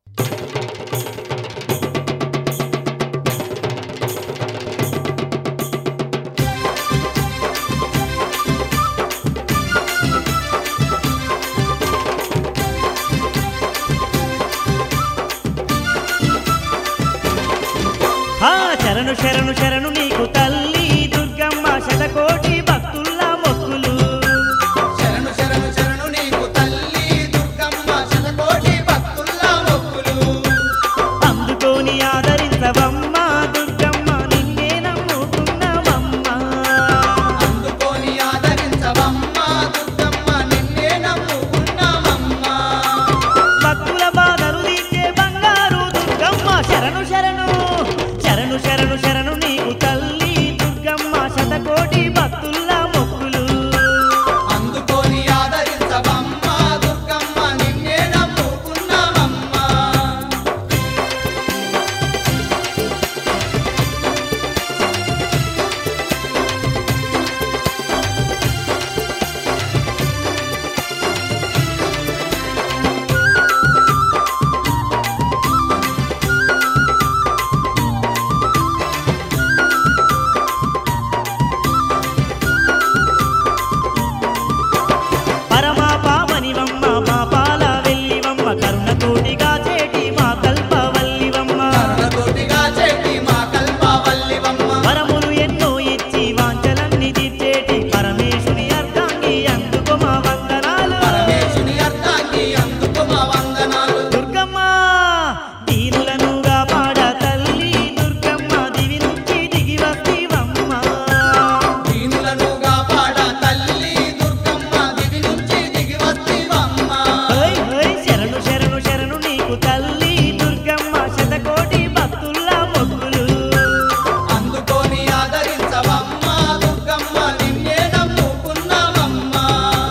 ఆ శరణు శరణు శరణు నీకు తల్లి దుర్గమ్మ శతకోటి భక్తుల మొక్కులు శరణు శరణు శరణు నీకు తల్లి దుర్గమ్మ శతకోటి భక్తుల మొక్కులు అందుకొని ఆదరించవమ్మ దుర్గమ్మ నిన్నే నమ్ముకున్నామమ్మ అందుకొని ఆదరించవమ్మ దుర్గమ్మ నిన్నే నమ్ముకున్నామమ్మా భక్తుల బాధలు తీర్చే బంగారు దుర్గమ్మ శరణు శరణు శరణు శరణు శరణు నీకు తల్లి దుర్గమ్మ శతకోటి భక్తుల మొక్కులు అందుకొని ఆదరించవమ్మ దుర్గమ్మ నిన్నే నమ్ముకున్నామమ్మా పరమా పావనివమ్మ పాపాల వెళ్ళివమ్మ కరుణతోటిగా చేటి మా కల్పవల్లివమ్మ కరుణతోటిగా చెట్టి మా కల్పవల్లివమ్మ వరములు ఎన్నో ఇచ్చి వాంఛలన్నీ తీర్చేటి పరమేశుని అర్థాంగి అందుకో మా వందనాలు పరమేశుని అర్థాన్ని అందుకు మా వందనాలు దుర్గమ్మ దీనులను కాపాడ తల్లి దుర్గమ్మ దివి నుంచి దిగి వస్తీవమ్మ దీనులను కాపాడ తల్లి దుర్గమ్మ దివి నుంచి దిగి వస్తీవమ్మ హోయ్ హోయ్ శరణు శరణు శరణు నీకు తల్లి దుర్గమ్మ శతకోటి భక్తుల మొక్కులు అందుకొని ఆదరించవమ్మ దుర్గమ్మ నిన్నే నమ్ముకున్నామమ్మా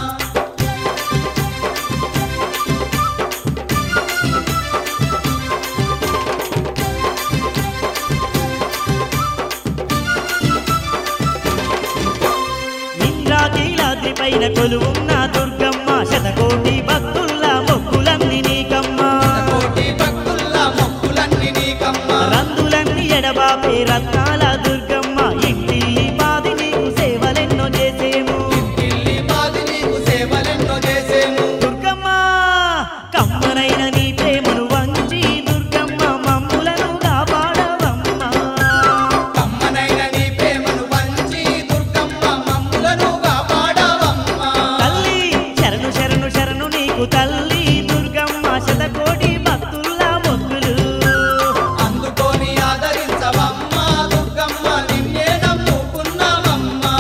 ఇంద్రాకీలాద్రి పైన కొలువున్న దుర్గమ్మ శతకోటి భక్తుల మొక్కులన్నీ నీకమ్మ కోటి భక్తుల మొక్కులన్నీ నీకమ్మ రందులన్నీ ఎడబాపే రత్నాల దుర్గమ్మ ఇంటి పాది నీకు సేవలెన్నో చేసేము ఇంటిల్లి బాది నీకు సేవలెన్నో చేసేము దుర్గమ్మ కమ్మనైన నీ ప్రేమను వంచి దుర్గమ్మ మమ్ములను కాపాడవమ్మ కమ్మనైన నీ ప్రేమను పంచి దుర్గమ్మ మమ్ములను కాపాడవమ్మా తల్లి శరణు శరణు శరణు నీకు తల్లి దుర్గమ్మ శతకోటి భక్తుల మొక్కులు అందుకొని ఆదరించవమ్మ దుర్గమ్మ నిన్నే నమ్ముకున్నామమ్మా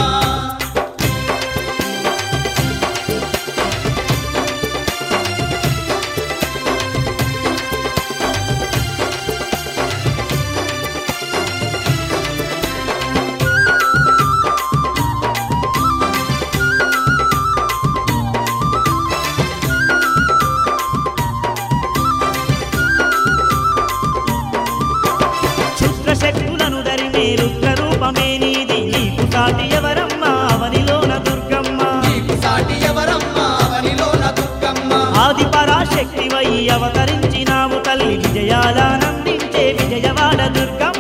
క్షుద్ర శక్తులను ధరిమే రుద్ర రూపమే నీది నీకు సాటి ఎవరమ్మా అవనిలోన దుర్గమ్మ నీకు సాటి ఎవరమ్మా అవనిలోన దుర్గమ్మ ఆది పరాశక్తివై అవతరించినావు తల్లి విజయాలనందించే విజయవాడ దుర్గమ్మ